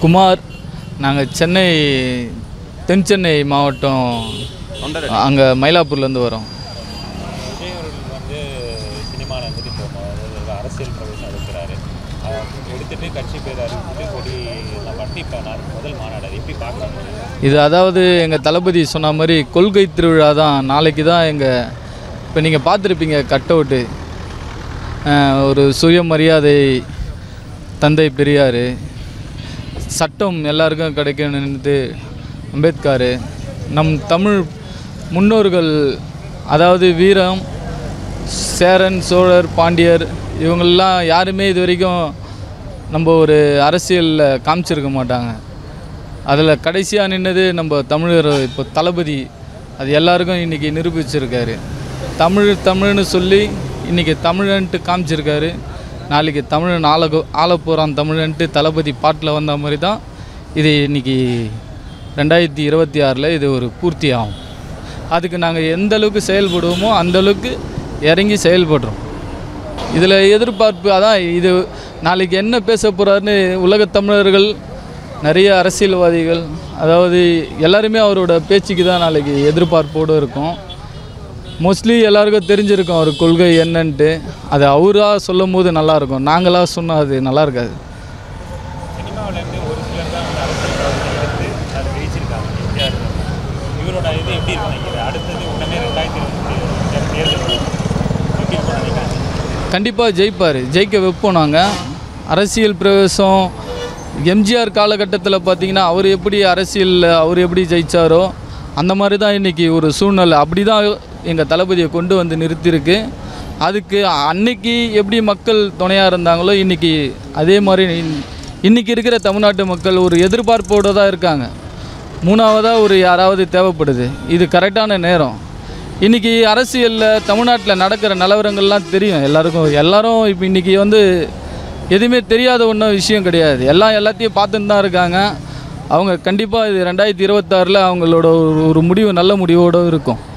குமார் நாங்கள் சென்னை தென் சென்னை மாவட்டம் அங்கே மயிலாப்பூர்லேருந்து வரோம் விஜய் அவர்கள் வந்து சினிமாவில் வந்துட்டு இப்போ முதல்ல அரசியல் பிரவேசம் எடுக்கிறாரு அதை எடுத்துட்டு கட்சி பேர் அறிவிச்சுட்டு கொடி எல்லாம் பண்ணி இப்போ நான் முதல் மாநாடு அதை எப்படி பார்க்குறாங்க இது அதாவது எங்கள் தளபதி சொன்ன மாதிரி கொள்கை திருவிழா தான் நாளைக்கு தான் எங்கள் இப்போ நீங்கள் பார்த்துருப்பீங்க கட் அவுட்டு ஒரு சுயமரியாதை தந்தை பெரியார் சட்டம் எல்லாருக்கும் கிடைக்கணுன்ட்டு அம்பேத்கர் நம் தமிழ் முன்னோர்கள் அதாவது வீரம் சேரன் சோழர் பாண்டியர் இவங்கெல்லாம் யாருமே இது வரைக்கும் நம்ம ஒரு அரசியலில் காமிச்சிருக்க மாட்டாங்க அதில் கடைசியாக நின்னது நம்ம தமிழர் இப்போ தளபதி அது எல்லாருக்கும் இன்றைக்கி நிரூபிச்சிருக்காரு தமிழ் தமிழ்னு சொல்லி இன்றைக்கி தமிழன்ட்டு காமிச்சிருக்காரு நாளைக்கு தமிழன் ஆள ஆள போகிறான் தமிழன்ட்டு தளபதி பாட்டில் வந்த மாதிரி தான் இது இன்றைக்கி ரெண்டாயிரத்தி இருபத்தி ஆறில் இது ஒரு பூர்த்தி ஆகும் அதுக்கு நாங்கள் எந்த அளவுக்கு செயல்படுவோமோ அந்த அளவுக்கு இறங்கி செயல்படுறோம் இதில் எதிர்பார்ப்பு அதான் இது நாளைக்கு என்ன பேச போகிறாருன்னு உலகத் தமிழர்கள் நிறைய அரசியல்வாதிகள் அதாவது எல்லாருமே அவரோட பேச்சுக்கு தான் நாளைக்கு எதிர்பார்ப்போடு இருக்கும் மோஸ்ட்லி எல்லாருக்கும் தெரிஞ்சிருக்கும் அவர் கொள்கை என்னன்ட்டு அது அவராக சொல்லும் போது நல்லாயிருக்கும் நாங்களாக சொன்னால் அது நல்லா இருக்காது சினிமாவிலேருந்து ஒரு சிலர் தான் வந்து அரசியல் பிரவேசம் எடுத்து அதை ஜெயிச்சிருக்காங்க எம்ஜிஆர் இவரோட இது எப்படி இருக்கும் நினைக்கிறேன் அடுத்தது உடனே ரெண்டாயிரத்தி இருபத்தி தேர்தல் வரும். எப்படி இருக்கும் நினைக்கிறேன் கண்டிப்பாக ஜெயிப்பார் ஜெயிக்க வைப்போம் நாங்கள் அரசியல் பிரவேசம் எம்ஜிஆர் காலகட்டத்தில் பார்த்தீங்கன்னா அவர் எப்படி அரசியலில் அவர் எப்படி ஜெயிச்சாரோ அந்த மாதிரி தான் இன்றைக்கி ஒரு சூழ்நிலை அப்படி தான் எங்கள் தளபதியை கொண்டு வந்து நிறுத்தியிருக்கு அதுக்கு அன்னைக்கு எப்படி மக்கள் துணையாக இருந்தாங்களோ இன்றைக்கி அதே மாதிரி இன்றைக்கி இருக்கிற தமிழ்நாட்டு மக்கள் ஒரு எதிர்பார்ப்போடு தான் இருக்காங்க மூணாவதாக ஒரு யாராவது தேவைப்படுது இது கரெக்டான நேரம் இன்றைக்கி அரசியலில் தமிழ்நாட்டில் நடக்கிற நிலவரங்கள்லாம் தெரியும் எல்லாருக்கும் எல்லாரும் இப்போ இன்றைக்கி வந்து எதுவுமே தெரியாத ஒன்றும் விஷயம் கிடையாது எல்லாம் எல்லாத்தையும் பார்த்துன்னு தான் இருக்காங்க அவங்க கண்டிப்பாக இது ரெண்டாயிரத்தி இருபத்தாறில் அவங்களோட ஒரு ஒரு முடிவு நல்ல முடிவோடு இருக்கும்